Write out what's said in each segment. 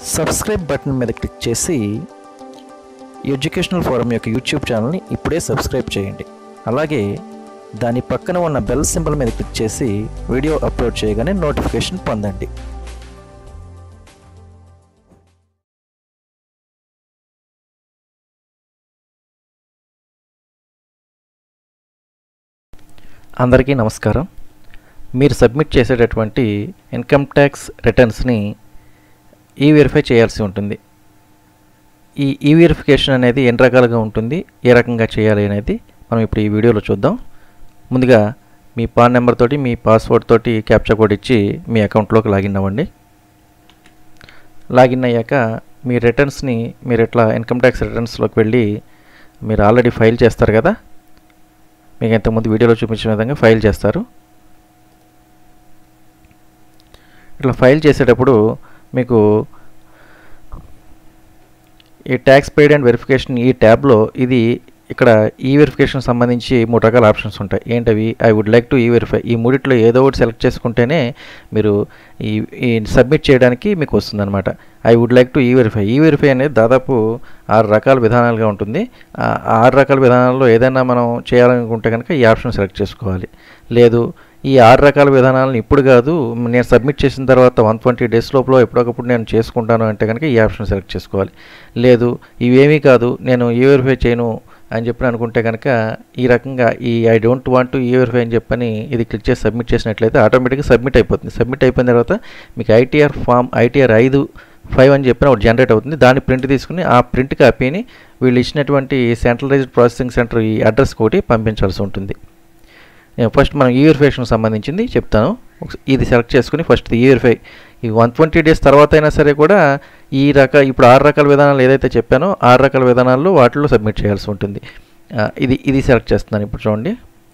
subscribe button మీద click చేసి educational forum యొక్క యూట్యూబ్ ఛానల్ని ఇప్పుడే సబ్స్క్రైబ్ చేయండి అలాగే దాని పక్కన ఉన్న బెల్ సింబల్ మీద క్లిక్ చేసి వీడియో అప్లోడ్ చేయగానే నోటిఫికేషన్ పొందండి అందరికీ నమస్కారం మీరు సబ్మిట్ చేసేటటువంటి ఇన్కమ్ ట్యాక్స్ రిటర్న్స్ని ఈ వెరిఫై చేయాల్సి ఉంటుంది ఈ ఈ వెరిఫికేషన్ అనేది ఎన్ని రకాలుగా ఉంటుంది ఏ రకంగా చేయాలి అనేది మనం ఇప్పుడు ఈ వీడియోలో చూద్దాం ముందుగా మీ పాన్ నెంబర్ తోటి మీ పాస్వర్డ్ తోటి క్యాప్చా కోడ్ ఇచ్చి మీ అకౌంట్లోకి లాగిన్ అవ్వండి లాగిన్ అయ్యాక మీ రిటర్న్స్ని మీరు ఎట్లా ఇన్కమ్ ట్యాక్స్ రిటర్న్స్లోకి వెళ్ళి మీరు ఆల్రెడీ ఫైల్ చేస్తారు కదా మీకు ఇంతకుముందు వీడియోలో చూపించిన విధంగా ఫైల్ చేస్తారు ఇట్లా ఫైల్ చేసేటప్పుడు మీకు ఈ ట్యాక్స్ పెయిడ్ అండ్ వెరిఫికేషన్ ఈ ట్యాబ్లో ఇది ఇక్కడ ఈ వెరిఫికేషన్ సంబంధించి మూడు రకాల ఆప్షన్స్ ఉంటాయి ఏంటవి I would like to e verify ఈ మూడిట్లో ఏదో ఒకటి సెలెక్ట్ చేసుకుంటేనే మీరు ఈ ఈ సబ్మిట్ చేయడానికి మీకు వస్తుందన్నమాట I would like to e verify e verify అనేది దాదాపు ఆరు రకాల విధానాలుగా ఉంటుంది ఆ ఆరు రకాల విధానాల్లో ఏదైనా మనం చేయాలనుకుంటే కనుక ఈ ఆప్షన్ సెలెక్ట్ చేసుకోవాలి లేదు ఈ ఆరు రకాల విధానాలను ఇప్పుడు కాదు నేను సబ్మిట్ చేసిన తర్వాత వన్ ట్వంటీ డేస్ లోపల ఎప్పుడొకప్పుడు నేను చేసుకుంటాను అంటే కనుక ఈ ఆప్షన్ సెలెక్ట్ చేసుకోవాలి లేదు ఇవేమీ కాదు నేను ఈ వెరిఫై చేయను అని చెప్పి అనుకుంటే కనుక ఈ రకంగా ఈ I don't want to e verify అని చెప్పని ఇది క్లిక్ చేసి సబ్మిట్ చేసినట్లయితే ఆటోమేటిక్గా సబ్మిట్ అయిపోతుంది సబ్మిట్ అయిపోయిన తర్వాత మీకు ఐటీఆర్ ఫామ్ ఐటీఆర్ ఐదు ఫైవ్ అని చెప్పిన ఒకటి జనరేట్ అవుతుంది దాన్ని ప్రింట్ తీసుకుని ఆ ప్రింట్ కాపీని వీళ్ళు ఇచ్చినటువంటి సెంట్రలైజ్డ్ ప్రాసెసింగ్ సెంటర్ ఈ అడ్రస్ ఒకటి పంపించాల్సి ఉంటుంది ఫస్ట్ మనం ఈ వెరిఫికేషన్ సంబంధించింది చెప్తాను ఇది సెలెక్ట్ చేసుకుని ఫస్ట్ ఈ వెరిఫై ఈ వన్ ట్వంటీ డేస్ తర్వాత అయినా సరే కూడా ఈ రక ఇప్పుడు ఆరు రకాల విధానాలు ఏదైతే చెప్పానో ఆరు రకాల విధానాల్లో వాటిలో సబ్మిట్ చేయాల్సి ఉంటుంది ఇది ఇది సెలెక్ట్ చేస్తున్నాను ఇప్పుడు చూడండి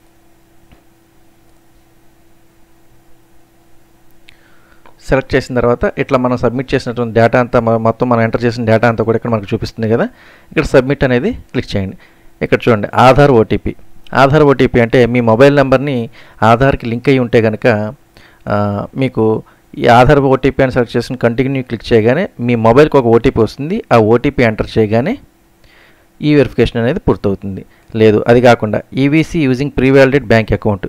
సెలెక్ట్ చేసిన తర్వాత ఇట్లా మనం సబ్మిట్ చేసినటువంటి డేటా అంతా మొత్తం మనం ఎంటర్ చేసిన డేటా అంతా కూడా ఇక్కడ మనకు చూపిస్తుంది కదా ఇక్కడ సబ్మిట్ అనేది క్లిక్ చేయండి ఇక్కడ చూడండి ఆధార్ ఓటీపీ ఆధార్ ఓటీపీ అంటే మీ మొబైల్ నెంబర్ని ఆధార్కి లింక్ అయ్యి ఉంటే కనుక మీకు ఈ ఆధార్ ఓటీపీ అని సెలెక్ట్ చేసుకుని కంటిన్యూ క్లిక్ చేయగానే మీ మొబైల్కి ఒక ఓటీపీ వస్తుంది ఆ ఓటీపీ ఎంటర్ చేయగానే ఈ వెరిఫికేషన్ అనేది పూర్తవుతుంది లేదు అది కాకుండా EVC using pre validate bank account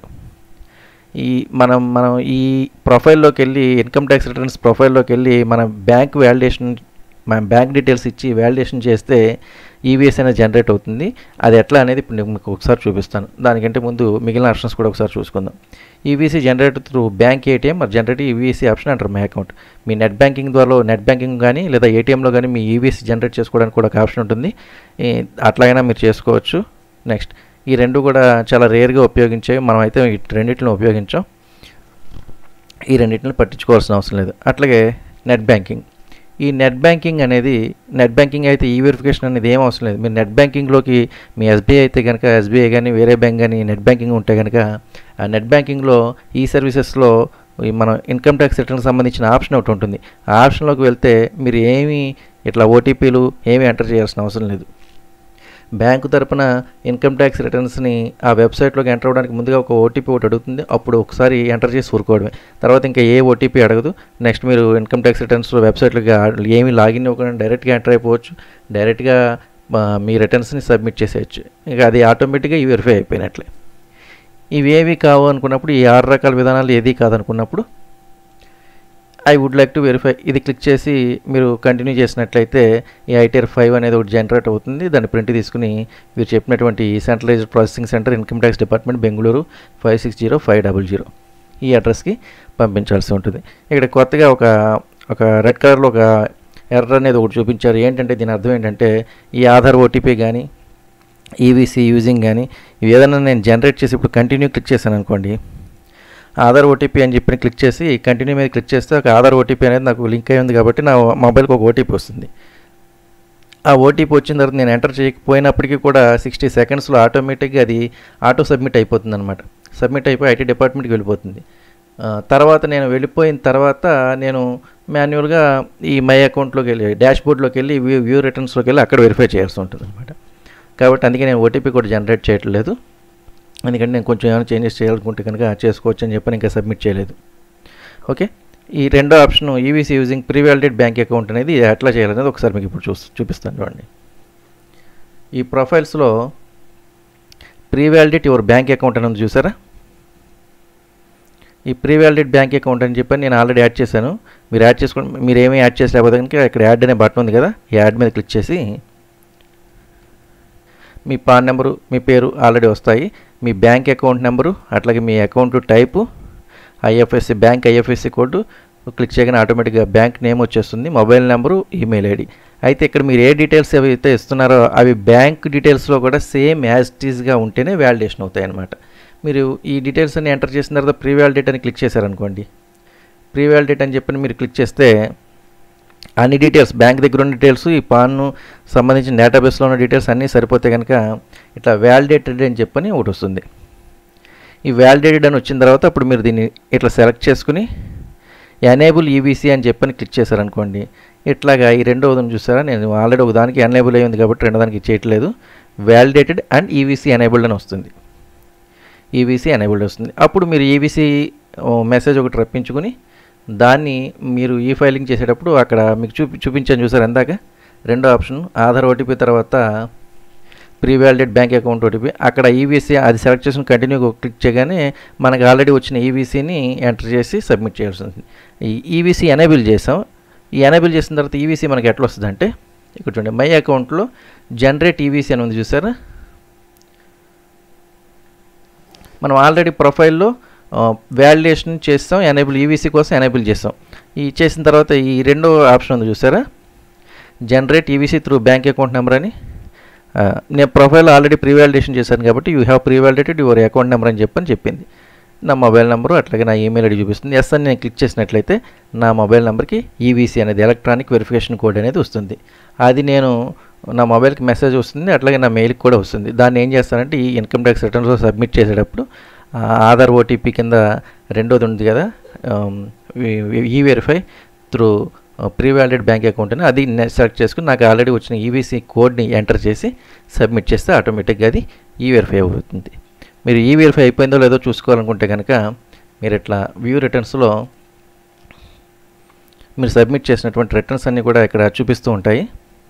ఈ మనం మనం ఈ ప్రొఫైల్లోకి వెళ్ళి ఇన్కమ్ ట్యాక్స్ రిటర్న్స్ ప్రొఫైల్లోకి వెళ్ళి మన బ్యాంక్ వ్యాలిడేషన్ మన బ్యాంక్ డీటెయిల్స్ ఇచ్చి వ్యాలిడేషన్ చేస్తే ఈవీఎస్ అనేది జనరేట్ అవుతుంది అది ఎట్లా అనేది ఇప్పుడు నేను మీకు ఒకసారి చూపిస్తాను దానికంటే ముందు మిగిలిన ఆప్షన్స్ కూడా ఒకసారి చూసుకుందాం EVC generate through bank ATM మరి జనరేట్ ఈవీసీ ఆప్షన్ అంటారు మై అకౌంట్ మీ నెట్ బ్యాంకింగ్ ద్వారా నెట్ బ్యాంకింగ్ కానీ లేదా ఏటీఎంలో కానీ మీ ఈవీసీ జనరేట్ చేసుకోవడానికి కూడా ఒక ఆప్షన్ ఉంటుంది అట్లాగైనా మీరు చేసుకోవచ్చు నెక్స్ట్ ఈ రెండు కూడా చాలా రేర్గా ఉపయోగించేవి మనం అయితే ఈ రెండింటిని ఉపయోగించాం ఈ రెండింటిని పట్టించుకోవాల్సిన అవసరం లేదు అట్లాగే నెట్ బ్యాంకింగ్ ఈ నెట్ బ్యాంకింగ్ అనేది నెట్ బ్యాంకింగ్ అయితే ఈ వెరిఫికేషన్ అనేది ఏం అవసరం లేదు మీరు నెట్ బ్యాంకింగ్లోకి మీ ఎస్బీఐ అయితే కనుక ఎస్బీఐ కానీ వేరే బ్యాంక్ కానీ నెట్ బ్యాంకింగ్ ఉంటే కనుక ఆ నెట్ బ్యాంకింగ్లో ఈ సర్వీసెస్లో మనం ఇన్కమ్ ట్యాక్స్ రిటర్న్ సంబంధించిన ఆప్షన్ ఒకటి ఉంటుంది ఆ ఆప్షన్లోకి వెళ్తే మీరు ఏమీ ఇట్లా ఓటీపీలు ఏమీ ఎంటర్ చేయాల్సిన అవసరం లేదు బ్యాంకు తరపున ఇన్కమ్ ట్యాక్స్ రిటర్న్స్ని ఆ వెబ్సైట్లోకి ఎంటర్ అవ్వడానికి ముందుగా ఒక ఓటీపీ ఒకటి అడుగుతుంది అప్పుడు ఒకసారి ఎంటర్ చేసి ఊరుకోవడమే తర్వాత ఇంకా ఏ ఓటీపీ అడగదు నెక్స్ట్ మీరు ఇన్కమ్ ట్యాక్స్ రిటర్న్స్లో వెబ్సైట్లోకి ఏమీ లాగిన్ ఇవ్వకుండా డైరెక్ట్గా ఎంటర్ అయిపోవచ్చు డైరెక్ట్గా మీ రిటర్న్స్ని సబ్మిట్ చేసేయచ్చు ఇంకా అది ఆటోమేటిక్గా ఈ వెరిఫై అయిపోయినట్లే ఇవేవి కావు అనుకున్నప్పుడు ఈ ఆరు రకాల విధానాలు ఏది కాదనుకున్నప్పుడు I would like to verify ఇది క్లిక్ చేసి మీరు కంటిన్యూ చేసినట్లయితే ఈ ఐటీఆర్ ఫైవ్ అనేది ఒకటి జనరేట్ అవుతుంది దాన్ని ప్రింట్ తీసుకుని మీరు చెప్పినటువంటి centralised processing centre income tax department Bengaluru five six zero five double zero ఈ అడ్రస్కి పంపించాల్సి ఉంటుంది ఇక్కడ కొత్తగా ఒక ఒక రెడ్ కలర్లో ఒక ఎర్ర అనేది ఒకటి చూపించారు ఏంటంటే దీని అర్థం ఏంటంటే ఈ ఆధార్ ఓటీపీ కానీ ఈవీసీ యూజింగ్ కానీ ఇవి ఏదైనా నేను జనరేట్ చేసి ఇప్పుడు కంటిన్యూ క్లిక్ చేశాను అనుకోండి ఆధార్ ఓటీపీ అని చెప్పి క్లిక్ చేసి కంటిన్యూ మీద క్లిక్ చేస్తే ఒక ఆధార్ ఓటీపీ అనేది నాకు లింక్ అయి ఉంది కాబట్టి నా మొబైల్కి ఒక ఓటీపీ వస్తుంది ఆ ఓటీపీ వచ్చిన తర్వాత నేను ఎంటర్ చేయకపోయినప్పటికీ కూడా సిక్స్టీ సెకండ్స్లో ఆటోమేటిక్గా అది ఆటో సబ్మిట్ అయిపోతుంది అనమాట సబ్మిట్ అయిపోయి ఐటీ డిపార్ట్మెంట్కి వెళ్ళిపోతుంది తర్వాత నేను వెళ్ళిపోయిన తర్వాత నేను మాన్యువల్గా ఈ మై అకౌంట్లోకి వెళ్ళి డాష్ బోర్డ్లోకి వెళ్ళి వ్యూ వ్యూ రిటర్న్స్లోకి వెళ్ళి అక్కడ వెరిఫై చేయాల్సి ఉంటుంది అనమాట కాబట్టి అందుకే నేను ఓటీపీ కూడా జనరేట్ చేయట్లేదు ఎందుకంటే నేను కొంచెం ఏమైనా చేంజెస్ చేయాలనుకుంటే కనుక చేసుకోవచ్చు అని చెప్పని ఇంకా సబ్మిట్ చేయలేదు ఓకే ఈ రెండో option EVC using pre validate bank account అనేది ఎట్లా చేయాలనేది ఒకసారి మీకు ఇప్పుడు చూ చూపిస్తాను చూడండి ఈ ప్రొఫైల్స్లో pre validate your bank account అని ఉంది చూసారా ఈ ప్రీ వ్యాలిడేట్ బ్యాంక్ అకౌంట్ అని చెప్పి నేను ఆల్రెడీ యాడ్ చేశాను మీరు యాడ్ చేసుకోండి మీరు ఏమీ యాడ్ చేసలేకపోతే కనుక ఇక్కడ యాడ్ అనే బటన్ ఉంది కదా ఈ యాడ్ మీద క్లిక్ చేసి మీ పాన్ నెంబరు మీ పేరు ఆల్రెడీ వస్తాయి మీ బ్యాంక్ అకౌంట్ నెంబరు అట్లాగే మీ account type IFSC bank IFSC code click చేయగానే ఆటోమేటిక్గా బ్యాంక్ నేమ్ వచ్చేస్తుంది మొబైల్ నెంబరు ఈమెయిల్ ఐడి అయితే ఇక్కడ మీరు ఏ డీటెయిల్స్ ఏవైతే ఇస్తున్నారో అవి బ్యాంక్ డీటెయిల్స్లో కూడా సేమ్ యాజ్ టీజ్గా ఉంటేనే వ్యాలిడేషన్ అవుతాయి అన్నమాట మీరు ఈ డీటెయిల్స్ అన్ని ఎంటర్ చేసిన తర్వాత ప్రీ వ్యాలిడేట్ అని క్లిక్ చేశారనుకోండి ప్రీ వ్యాలిడేట్ అని చెప్పి మీరు క్లిక్ చేస్తే అన్ని డీటెయిల్స్ బ్యాంక్ దగ్గర ఉన్న డీటెయిల్స్ ఈ పాన్ సంబంధించిన డేటాబేస్లో ఉన్న డీటెయిల్స్ అన్నీ సరిపోతే కనుక ఇట్లా వ్యాలిడేటెడ్ అని చెప్పని ఒకటి వస్తుంది ఈ వ్యాలిడేటెడ్ అని వచ్చిన తర్వాత అప్పుడు మీరు దీన్ని ఇట్లా సెలెక్ట్ చేసుకుని ఎనేబుల్ ఈవీసీ అని చెప్పని క్లిక్ చేశారనుకోండి ఇట్లాగా ఈ రెండో ఉదయం చూసారా నేను ఆల్రెడీ ఒక దానికి ఎనేబుల్ అయ్యింది కాబట్టి రెండో దానికి చేయట్లేదు వ్యాలిడేటెడ్ అండ్ ఈవీసీ ఎనేబుల్డ్ అని వస్తుంది ఈవీసీ ఎనేబుల్డ్ వస్తుంది అప్పుడు మీరు ఈవీసీ మెసేజ్ ఒకటి రప్పించుకుని దాన్ని మీరు ఈ ఫైలింగ్ చేసేటప్పుడు అక్కడ మీకు చూపి చూపించాను చూసారు ఎందాక రెండో ఆప్షన్ ఆధార్ ఓటీపీ తర్వాత pre validate bank account OTP అక్కడ ఈవీసీ అది సెలెక్ట్ చేసుకుని కంటిన్యూ క్లిక్ చేయగానే మనకు ఆల్రెడీ వచ్చిన ఈవీసీని ఎంటర్ చేసి సబ్మిట్ చేయాల్సి ఉంటుంది ఈ ఈవీసీ ఎనేబుల్ చేసాం ఈ ఎనేబుల్ చేసిన తర్వాత ఈవీసీ మనకి ఎట్లా వస్తుంది అంటే ఇక్కడ చూడండి మై అకౌంట్లో జనరేట్ ఈవీసీ అని ఉంది చూసారా మనం ఆల్రెడీ ప్రొఫైల్లో వ్యాలిడేషన్ చేస్తాం ఎనేబుల్ ఈవీసీ కోసం ఎనేబుల్ చేస్తాం ఈ చేసిన తర్వాత ఈ రెండో ఆప్షన్ ఉంది చూసారా generate EVC through bank account number అని ఆ, నేను ప్రొఫైల్ ఆల్రెడీ ప్రీ వ్యాలిడేషన్ చేశాను కాబట్టి you have pre validated your account number అని చెప్పని చెప్పింది నా మొబైల్ నెంబరు అట్లాగే నా ఈమెయిల్ ఐడి చూపిస్తుంది ఎస్ అని నేను క్లిక్ చేసినట్లయితే నా మొబైల్ నెంబర్కి ఈవీసీ అనేది ఎలక్ట్రానిక్ వెరిఫికేషన్ కోడ్ అనేది వస్తుంది అది నేను నా మొబైల్కి మెసేజ్ వస్తుంది అట్లాగే నా మెయిల్కి కూడా వస్తుంది దాన్ని ఏం చేస్తానంటే ఈ ఇన్కమ్ ట్యాక్స్ రిటర్న్స్లో సబ్మిట్ చేసేటప్పుడు ఆ, ఆధార్ ఓటీపీ కింద రెండోది ఉంది కదా e verify through pre validate bank account అని అది సెలెక్ట్ చేసుకుని నాకు ఆల్రెడీ వచ్చిన ఈవీసీ కోడ్ని ఎంటర్ చేసి సబ్మిట్ చేస్తే ఆటోమేటిక్గా అది ఈ వెరిఫై అవుతుంది మీరు ఈ వెరిఫై అయిపోయిందో లేదో చూసుకోవాలనుకుంటే కనుక మీరు ఇట్లా వ్యూ రిటర్న్స్లో మీరు సబ్మిట్ చేసినటువంటి రిటర్న్స్ అన్నీ కూడా ఇక్కడ చూపిస్తూ ఉంటాయి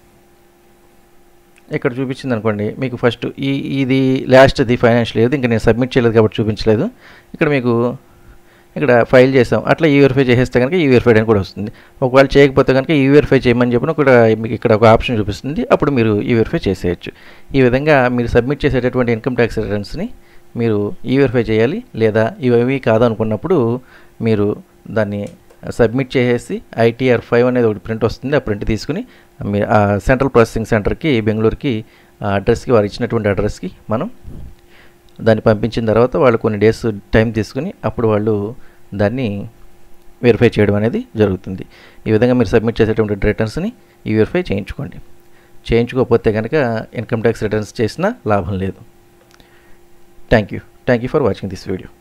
ఇక్కడ చూపించింది అనుకోండి మీకు ఫస్ట్ ఈ ఇది లాస్ట్ది ఫైనాన్షియల్ ఇయర్ ఇంకా నేను సబ్మిట్ చేయలేదు కాబట్టి చూపించలేదు ఇక్కడ మీకు ఇక్కడ ఫైల్ చేసాం అట్లా ఈ వెరిఫై చేసేస్తే కనుక ఈ వెరిఫైడ్ అని కూడా వస్తుంది ఒకవేళ చేయకపోతే కనుక ఈ వెరిఫై చేయమని చెప్పిన కూడా మీకు ఇక్కడ ఒక ఆప్షన్ చూపిస్తుంది అప్పుడు మీరు ఈ వెరిఫై చేసేయచ్చు ఈ విధంగా మీరు సబ్మిట్ చేసేటటువంటి ఇన్కమ్ ట్యాక్స్ రిటర్న్స్ని మీరు ఈ వెరిఫై చేయాలి లేదా ఇవి కాదనుకున్నప్పుడు మీరు దాన్ని సబ్మిట్ చేసేసి ఐటీఆర్ ఫైవ్ అనేది ఒకటి ప్రింట్ వస్తుంది ఆ ప్రింట్ తీసుకుని మీరు ఆ సెంట్రల్ ప్రాసెసింగ్ సెంటర్కి బెంగళూరుకి ఆ అడ్రస్కి వారు ఇచ్చినటువంటి అడ్రస్కి మనం దాన్ని పంపించిన తర్వాత వాళ్ళు కొన్ని డేస్ టైం తీసుకుని అప్పుడు వాళ్ళు దాన్ని వెరిఫై చేయడం అనేది జరుగుతుంది ఈ విధంగా మీరు సబ్మిట్ చేసేటువంటి రిటర్న్స్ని ఈ వెరిఫై చేయించుకోండి చేయించుకోకపోతే కనుక ఇన్కమ్ ట్యాక్స్ రిటర్న్స్ చేసినా లాభం లేదు thank you thank you for watching this video